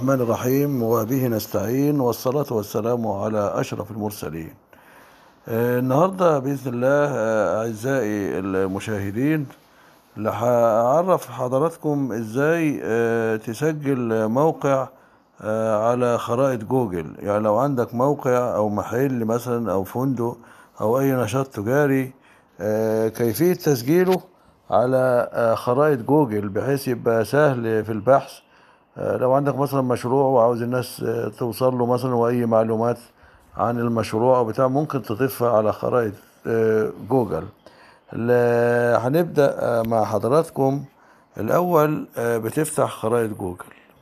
الرحمن الرحيم وبه نستعين والصلاة والسلام على أشرف المرسلين آه، النهاردة بإذن الله آه، أعزائي المشاهدين رح أعرف حضراتكم إزاي آه، تسجل موقع آه، على خرائط جوجل يعني لو عندك موقع أو محل مثلا أو فندق أو أي نشاط تجاري آه، كيفية تسجيله على آه، خرائط جوجل بحيث يبقى سهل في البحث آه، لو عندك مثلا مشروع وعاوز الناس آه، توصل له مثلا واي معلومات عن المشروع او بتاع ممكن تضيفها على خرائط آه، جوجل ال- هنبدأ آه، مع حضراتكم الاول آه، بتفتح خرائط جوجل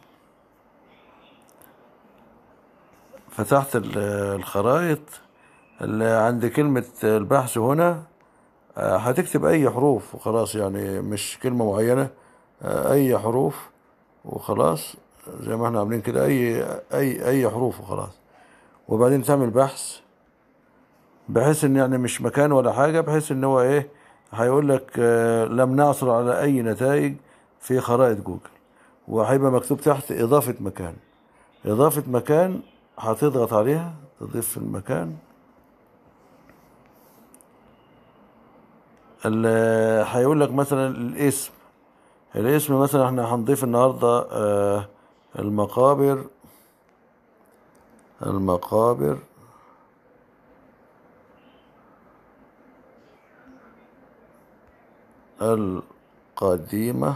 فتحت ال- الخرائط اللي عند كلمة البحث هنا آه، هتكتب اي حروف وخلاص يعني مش كلمة معينة آه، اي حروف وخلاص زي ما احنا عاملين كده اي اي اي حروف وخلاص وبعدين تعمل بحث بحيث ان يعني مش مكان ولا حاجة بحيث ان هو ايه هيقول لك آه، لم نعثر على اي نتائج في خرائط جوجل وهيبقى مكتوب تحت اضافة مكان اضافة مكان هتضغط عليها تضيف المكان ال- هيقول لك مثلا الاسم الاسم مثلا احنا هنضيف النهارده آه، المقابر المقابر القديمة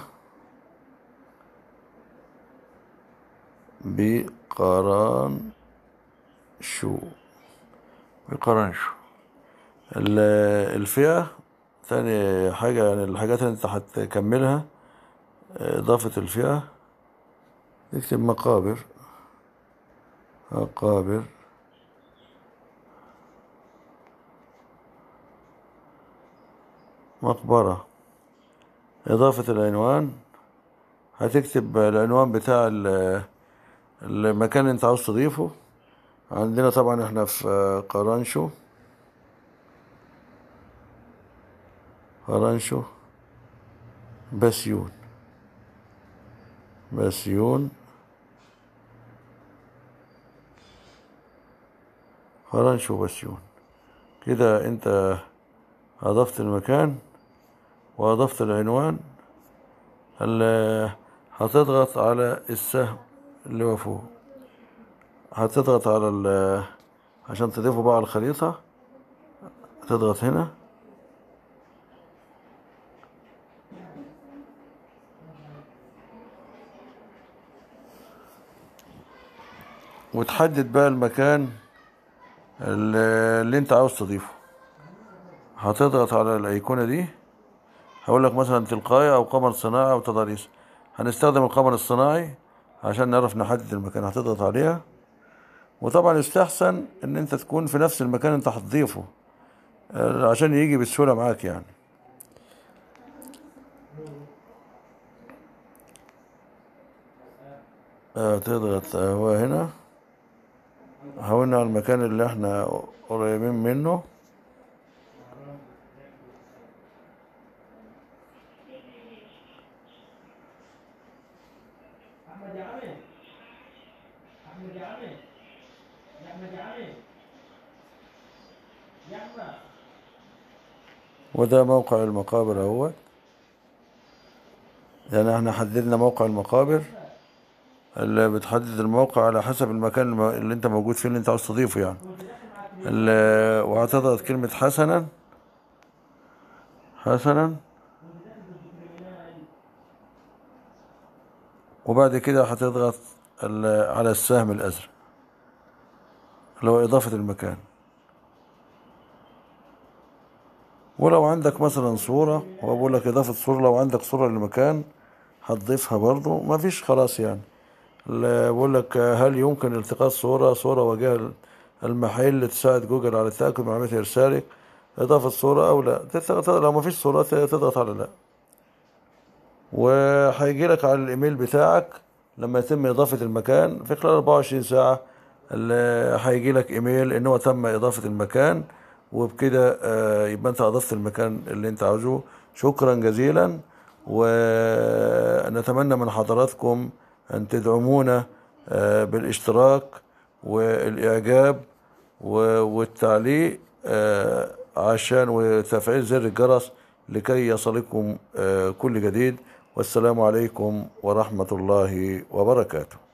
بقرنشو بقرنشو ال- الفئة تاني حاجة يعني الحاجات اللي انت هتكملها إضافة الفئة نكتب مقابر مقابر مقبرة إضافة العنوان هتكتب العنوان بتاع ال- المكان اللي انت عاوز تضيفه عندنا طبعا احنا في قرنشو قرنشو بسيون بسيون قرنشو بسيون كده انت اضفت المكان واضفت العنوان ال- هتضغط على السهم اللي هو فوق هتضغط على ال عشان تضيفه بقى على الخريطة تضغط هنا وتحدد بقى المكان اللي اللي انت عاوز تضيفه هتضغط على الايقونة دي هقول لك مثلا تلقائي او قمر صناعي او تضاريس هنستخدم القمر الصناعي عشان نعرف نحدد المكان هتضغط عليها وطبعا يستحسن ان انت تكون في نفس المكان انت هتضيفه آه، عشان يجي بسهولة معاك يعني آه، تضغط هو هنا حاولنا على المكان اللي احنا قريبين منه احمد يا عمي احمد يا عمي يا احمد يا عمي يا احمد وده موقع المقابر اهوت يعني احنا حددنا موقع المقابر اللي بتحدد الموقع على حسب المكان الم- اللي انت موجود فيه اللي انت عاوز تضيفه يعني ال- وهتضغط كلمة حسنا حسنا وبعد كده هتضغط ال- على السهم الأزرق اللي هو إضافة المكان ولو عندك مثلا صورة هو بقول لك إضافة صورة لو عندك صورة لمكان هتضيفها برضو ما فيش خلاص يعني ال- بقول لك هل يمكن التقاط صورة صورة وجه المحل تساعد جوجل على التأكد من عملية إرسالك إضافة صورة أو لا تضغط لو ما فيش صورة تضغط على لا وهيجي لك على الإيميل بتاعك لما يتم إضافة المكان في خلال 24 ساعة ال- هيجي لك إيميل إن هو تم إضافة المكان وبكده آه، يبقى أنت أضفت المكان اللي أنت عاوزه شكرا جزيلا ونتمنى من حضراتكم أن تدعمونا آه، بالاشتراك والإعجاب و- والتعليق آه، عشان وتفعيل زر الجرس لكي يصلكم آه، كل جديد والسلام عليكم ورحمة الله وبركاته